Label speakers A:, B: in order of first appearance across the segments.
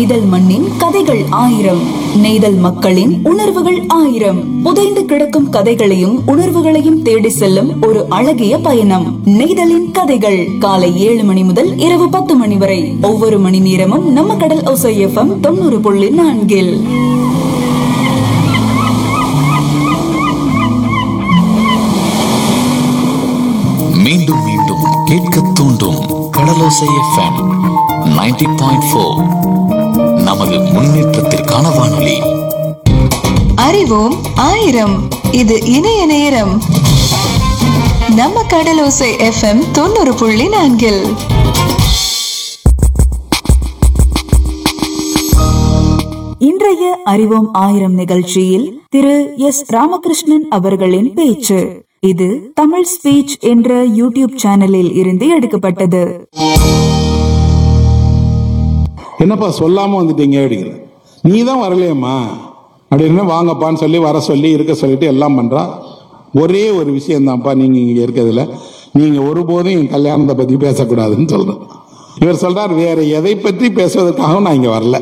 A: நெய்தல் மண்ணின் கதைகள் ஆயிரம் நெய்தல் மக்களின் உணர்வுகள் ஆயிரம் புதைந்து கிடக்கும் கதைகளையும் உணர்வுகளையும் தேடி செல்லும் ஒரு அழகிய பயணம் நெய்தலின் கதைகள் காலை ஏழு மணி முதல் இரவு பத்து மணி வரை ஒவ்வொரு மணி நேரமும் நம்ம கடல் ஒசை எஃப்எம் தொண்ணூறு புள்ளி நான்கில்
B: மீண்டும் மீண்டும் கேட்க தூண்டும் கடலோசை எஃப்எம் 90.4 பாயிண்ட் ஃபோர் நமது முன்னேற்றத்திற்கான வானொலி
C: அறிவோம் ஆயிரம் இது இணைய நேரம் நம்ம கடலோசை எஃப்எம் தொண்ணூறு புள்ளி நான்கில்
A: இன்றைய அறிவோம் ஆயிரம் நிகழ்ச்சியில் திரு எஸ் ராமகிருஷ்ணன் அவர்களின் பேச்சு இது தமிழ் ஸ்பீச் என்ற யூடியூப் சேனலில் இருந்து எடுக்கப்பட்டது
D: என்னப்பா சொல்லாம வந்துட்டீங்க அப்படிங்கிற நீ தான் வரலையம்மா அப்படின்னு வாங்கப்பான்னு சொல்லி வர சொல்லி இருக்க சொல்லிட்டு எல்லாம் பண்றா ஒரே ஒரு விஷயம் தான்ப்பா நீங்க இங்க இருக்கிறதுல நீங்க ஒருபோதும் என் கல்யாணத்தை பத்தி பேசக்கூடாதுன்னு சொல்றேன் இவர் சொல்றார் வேற எதை பற்றி பேசுவதற்காகவும் நான் இங்க வரல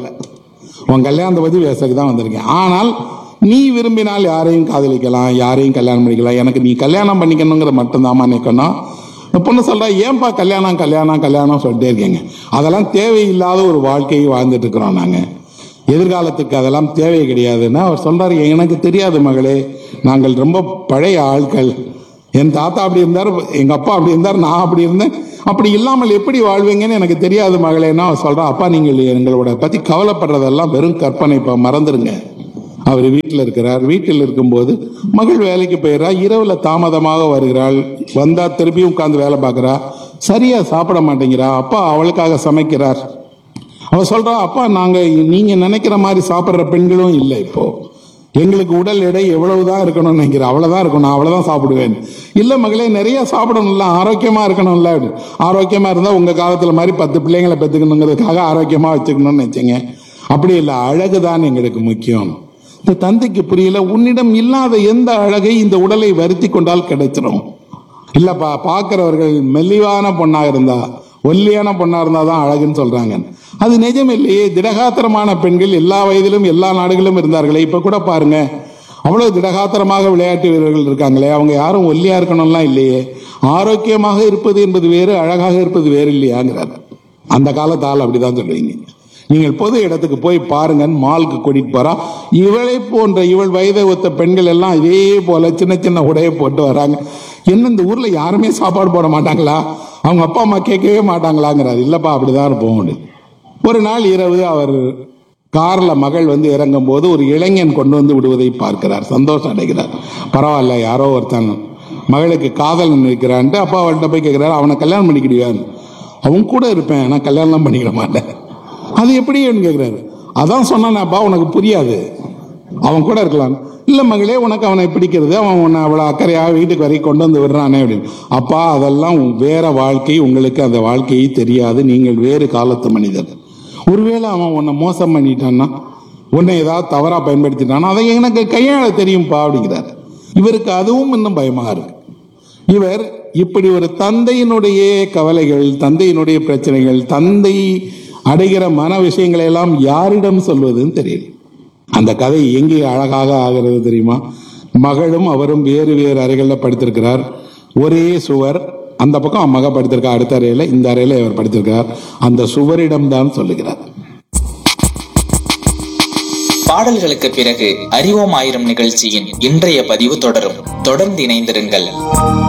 D: உன் கல்யாணத்தை பத்தி பேசுறதுக்கு தான் வந்திருக்கேன் ஆனால் நீ விரும்பினால் யாரையும் காதலிக்கலாம் யாரையும் கல்யாணம் பண்ணிக்கலாம் எனக்கு நீ கல்யாணம் பண்ணிக்கணுங்கிற மட்டும்தாம்மா நிற்கணும் இந்த பொண்ணு சொல்றா ஏன்பா கல்யாணம் கல்யாணம் கல்யாணம் சொல்லிட்டே இருக்கீங்க அதெல்லாம் தேவையில்லாத ஒரு வாழ்க்கையை வாழ்ந்துட்டு இருக்கிறோம் நாங்க எதிர்காலத்துக்கு அதெல்லாம் தேவை கிடையாதுன்னா அவர் சொல்றாரு எனக்கு தெரியாது மகளே நாங்கள் ரொம்ப பழைய ஆட்கள் என் தாத்தா அப்படி இருந்தார் எங்க அப்பா அப்படி இருந்தார் நான் அப்படி இருந்தேன் அப்படி இல்லாமல் எப்படி வாழ்வீங்கன்னு எனக்கு தெரியாது மகளேன்னா அவர் சொல்றா அப்பா நீங்கள் எங்களோட பத்தி கவலைப்படுறதெல்லாம் வெறும் கற்பனை இப்ப மறந்துருங்க அவர் வீட்டில் இருக்கிறார் வீட்டில் இருக்கும்போது மகள் வேலைக்கு போயிடுறா இரவுல தாமதமாக வருகிறாள் வந்தா திருப்பியும் உட்கார்ந்து வேலை பார்க்கறா சரியா சாப்பிட மாட்டேங்கிறா அப்பா அவளுக்காக சமைக்கிறார் அவ சொல்றா அப்பா நாங்க நீங்க நினைக்கிற மாதிரி சாப்பிடுற பெண்களும் இல்லை இப்போ எங்களுக்கு உடல் எடை எவ்வளவுதான் இருக்கணும்னு நினைக்கிறேன் அவ்வளவுதான் இருக்கணும் நான் அவ்வளவுதான் சாப்பிடுவேன் இல்ல மகளே நிறைய சாப்பிடணும்ல ஆரோக்கியமா இருக்கணும்ல அப்படின்னு. ஆரோக்கியமா இருந்தா உங்க காலத்துல மாதிரி பத்து பிள்ளைங்களை பெத்துக்கணுங்கிறதுக்காக ஆரோக்கியமா வச்சுக்கணும்னு நினைச்சீங்க அப்படி இல்லை அழகுதான் எங்களுக்கு முக்கியம் இந்த தந்தைக்கு புரியல உன்னிடம் இல்லாத எந்த அழகை இந்த உடலை வருத்தி கொண்டால் கிடைச்சிடும் இல்லப்பா பார்க்கிறவர்கள் மெல்லிவான பொண்ணா இருந்தா ஒல்லியான பொண்ணா இருந்தா தான் அழகுன்னு சொல்றாங்க அது நிஜம் இல்லையே திடகாத்திரமான பெண்கள் எல்லா வயதிலும் எல்லா நாடுகளிலும் இருந்தார்களே இப்ப கூட பாருங்க அவ்வளவு திடகாத்திரமாக விளையாட்டு வீரர்கள் இருக்காங்களே அவங்க யாரும் ஒல்லியா இருக்கணும்லாம் இல்லையே ஆரோக்கியமாக இருப்பது என்பது வேறு அழகாக இருப்பது வேறு இல்லையாங்கிறார் அந்த காலத்தால் அப்படிதான் சொல்றீங்க நீங்கள் பொது இடத்துக்கு போய் பாருங்கன்னு மாலுக்கு கூட்டிட்டு போறா இவளை போன்ற இவள் வயதை ஒத்த பெண்கள் எல்லாம் இதே போல சின்ன சின்ன உடையை போட்டு வராங்க என்ன இந்த ஊர்ல யாருமே சாப்பாடு போட மாட்டாங்களா அவங்க அப்பா அம்மா கேட்கவே மாட்டாங்களாங்கிறாரு இல்லப்பா அப்படிதான் இருப்போம் அப்படின்னு. ஒரு நாள் இரவு அவர் கார்ல மகள் வந்து இறங்கும் போது ஒரு இளைஞன் கொண்டு வந்து விடுவதை பார்க்கிறார் சந்தோஷம் அடைகிறார் பரவாயில்ல யாரோ ஒருத்தன் மகளுக்கு காதல் இருக்கிறான்ட்டு அப்பா அவள்கிட்ட போய் கேட்கிறாரு அவனை கல்யாணம் பண்ணிக்கிடுவான் அவன் கூட இருப்பேன் நான் கல்யாணம் பண்ணிக்கிட மாட்டேன் அது எப்படின்னு கேட்கிறாரு அதான் சொன்னானப்பா உனக்கு புரியாது அவன் கூட இருக்கலாம் இல்ல மகளே உனக்கு அவனை பிடிக்கிறது அவன் உன்னை அவ்வளவு அக்கறையாக வீட்டுக்கு வரைக்கும் கொண்டு வந்து விடுறானே அப்படின்னு அப்பா அதெல்லாம் வேற வாழ்க்கை உங்களுக்கு அந்த வாழ்க்கையை தெரியாது நீங்கள் வேறு காலத்து மனிதர் ஒருவேளை அவன் உன்னை மோசம் பண்ணிட்டான்னா உன்னை ஏதாவது தவறா பயன்படுத்திட்டானா அதை எனக்கு கையாள தெரியும்பா அப்படிங்கிறார் இவருக்கு அதுவும் இன்னும் பயமா இருக்கு இவர் இப்படி ஒரு தந்தையினுடைய கவலைகள் தந்தையினுடைய பிரச்சனைகள் தந்தை அடைகிற மன விஷயங்களை எல்லாம் யாரிடம் சொல்வதுன்னு தெரியல அந்த கதை எங்கே அழகாக ஆகிறது தெரியுமா மகளும் அவரும் வேறு வேறு அறைகளில் படுத்திருக்கிறார் ஒரே சுவர் அந்த பக்கம் மக படுத்திருக்கா அடுத்த அறையில இந்த அறையில இவர் படுத்திருக்கிறார் அந்த சுவரிடம் தான் சொல்லுகிறார்
E: பாடல்களுக்கு பிறகு அறிவோம் ஆயிரம் நிகழ்ச்சியின் இன்றைய பதிவு தொடரும் தொடர்ந்து இணைந்திருங்கள்